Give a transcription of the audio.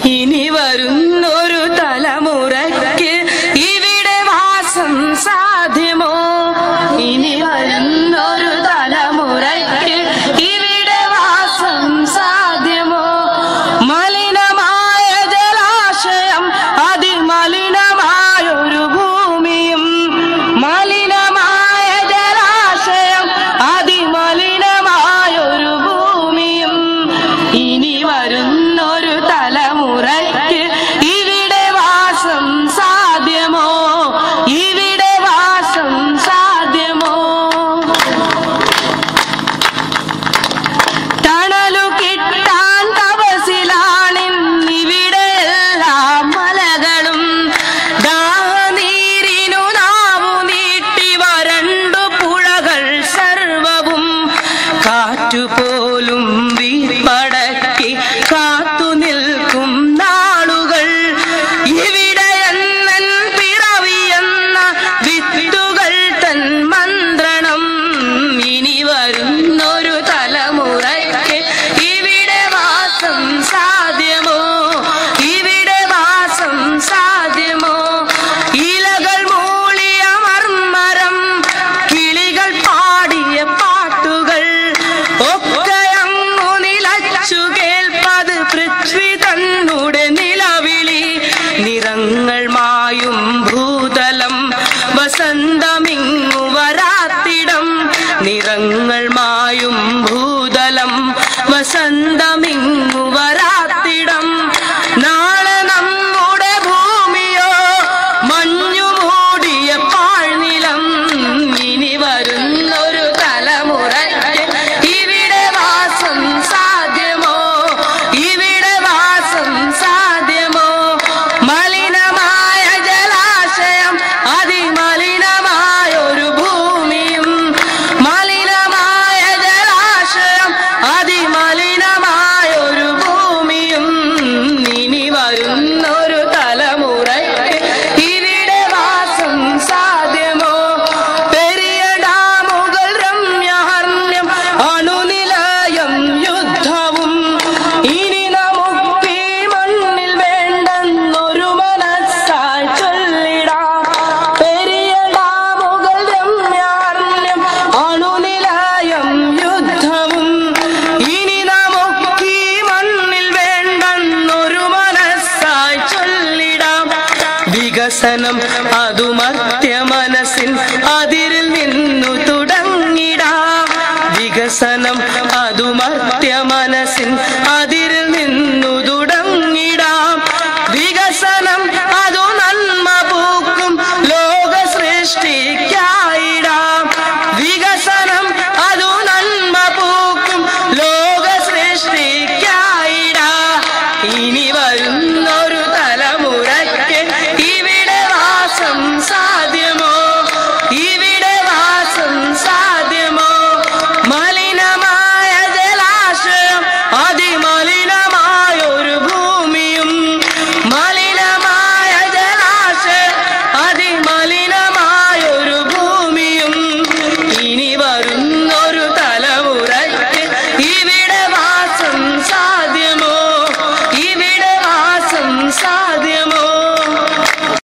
ഇനി വരുന്നൊരു തലമുറയ്ക്ക് ഇവിടെ വാസം സാധ്യമോ ഇനി വരുന്നൊരു തലമുറയ്ക്ക് ഇവിടെ വാസം സാധ്യമോ മലിനമായ ജലാശയം അതിമലിനമായൊരു ഭൂമിയും മലിനമായ ജലാശയം അതിമലിനമായൊരു ഭൂമിയും ഇനി വരുന്നൊരു തലമുറയ്ക്ക് ഇവിടെ വാസം സാധ്യമോ ഇവിടെ വാസം സാധ്യമോ തണലു കിട്ടാൻ തപസിലാണിന്നിവിടെ എല്ലാ മലകളും ദാഹനീരിനു നാവു നീട്ടി വരണ്ടു പുഴകൾ സർവവും കാറ്റുപോലും വീപ്പടക്കി കാത്തു നിൽക്കും നാളുകൾ ഇവിടെ എന്നൻ പിറവിയെന്ന വിത്തുകൾ തൻ മന്ത്രണം ഇനി വരുന്നൊരു തലമുറയ്ക്ക് ഇവിടെ വാസം സാധ്യമോ ഇവിടെ വാസം സാധ്യമോ ഇലകൾ മൂളിയ മർമ്മരം കിളികൾ പാടിയ പാട്ടുകൾ ഒക്കെ അങ്ങു നിലച്ചു കേൾപ്പത് പൃഥ്വി തന്നുടെ നിലവിളി നിറങ്ങൾ മായും ഭൂതലം വസന്തമിങ്ങു വരാത്തിടം നിറങ്ങൾ മായും ഭൂതലം വസന്തമിങ്ങു വരാത്തിടം നാളെ നമ്മുടെ ഭൂമിയോ മഞ്ഞു മൂടിയ പാഴ്നിലം ഇനി വരുന്നൊരു തലമുറയ്ക്ക് ഇവിടെ വാസം സാധ്യമോ ഇവിടെ വാസം സാധ്യമോ മലിനമായ ജലാശയം അതിമലിനമായൊരു ഭൂമിയും മലിനമായ ജലാശയം അതിമലിനമായൊരു ഭൂമിയും ഇനി വരുന്നൊരു തലമുറയ്ക്ക് ഇവിടെ വാസം സാധ്യമോ പെരിയ ഡാമുകൾ രമ്യഹർമ്മ്യം അണുനിലയം യുദ്ധവും ഇനി നമുക്ക് ഈ മണ്ണിൽ വേണ്ടെന്നൊരു മനസ്സായി ചൊല്ലിടാം പെരിയ ഡാമുകൾ രമ്യാർണ്യം അണുനിലയം യുദ്ധവും ഇനി നമുക്ക് ഈ മണ്ണിൽ വേണ്ടെന്നൊരു മനസ്സായി ചൊല്ലിടാം വികസനം അതുമർ